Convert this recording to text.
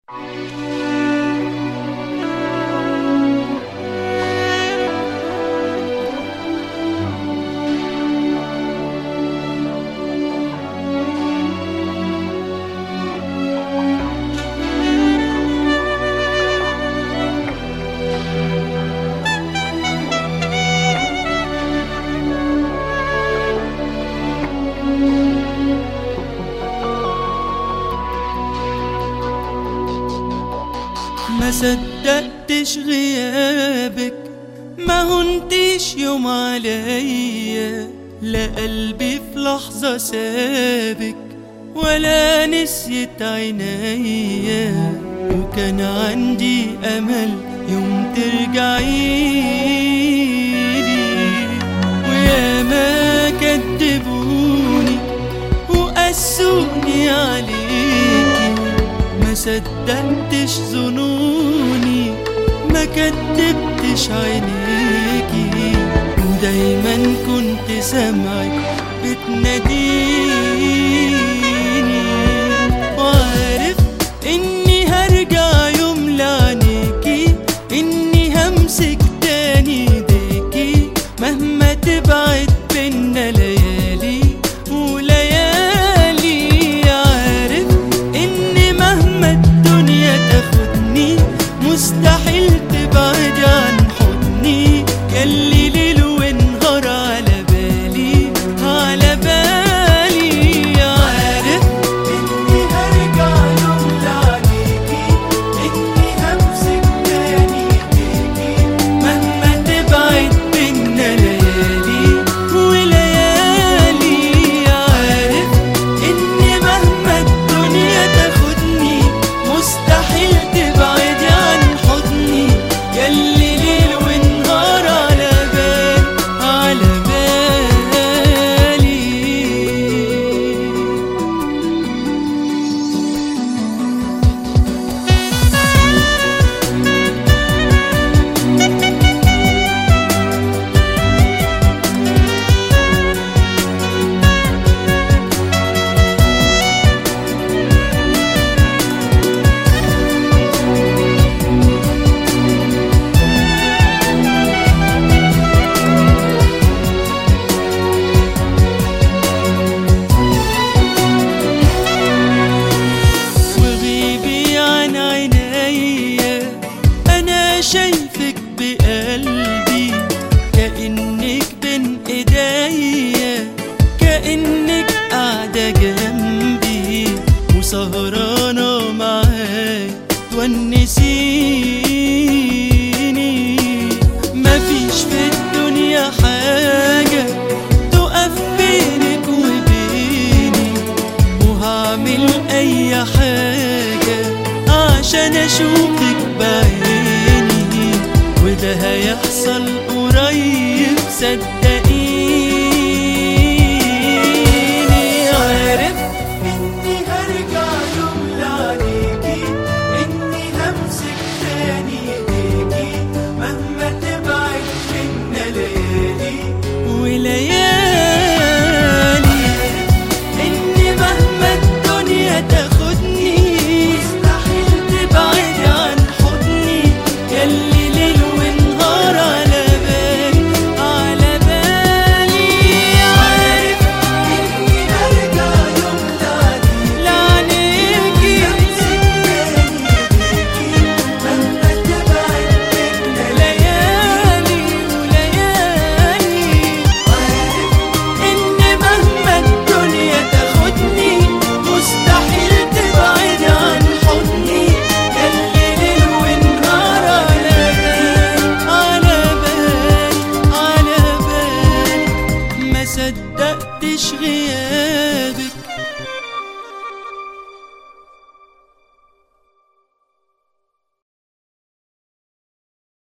ما صدقتش غيابك ما هنتيش يوم عليا لا قلبي في لحظة سابك ولا نسيت عينيا وكان عندي أمل يوم ترجعيلي ويا ما كدبوني وقسوني عليكي ما صدقتش ظنوني ما كدبتش عينيكي ودايما كنت سامعك بتناديني وعارف اني هرجع يوم لعنيكي اني همسك تاني ايديكي مهما تبعد بينا ليالي وليالي عارف ان مهما الدنيا تاخدني مستحيل تبعد عن حضني ياللي ليل ونهار على بالي على بالي عارف اني هرجع يوم لعنيكي اني همسك تاني ايديكي مهما تبعد بينا ليالي وليالي عارف اني مهما الدنيا تاخدني مستحيل تبعد عن حضني ياللي ليل ونهار على بال على بالي وغيبي عن عينيا انا شايفك بقلبي كانك بين ايديا كانك قاعده جنبي وسهرانه معاي تونسيني مفيش في الدنيا حاجه تقف بينك وبيني وهعمل اي حاجة عشان اشوفك بعيني وده هيحصل قريب صدقيني عارف اني هرجع يوم لعنيكي اني همسك تاني ايديكي مهما تبعد منا ليالي وليالي إني مهما الدنيا تاخدني مستحيل تبعد عن حضني ياللي ليل ونهار على بالي على بالي عارف إني هرجع يوم لعنيكي أمسك تاني إيديكي مهما تبعد بينا ليالي وليالي عارف إن مهما الدنيا تاخدني مستحيل تبعد عن حضني ياللي ليل ونهار على بال على بال على بال ما صدقتش غيابك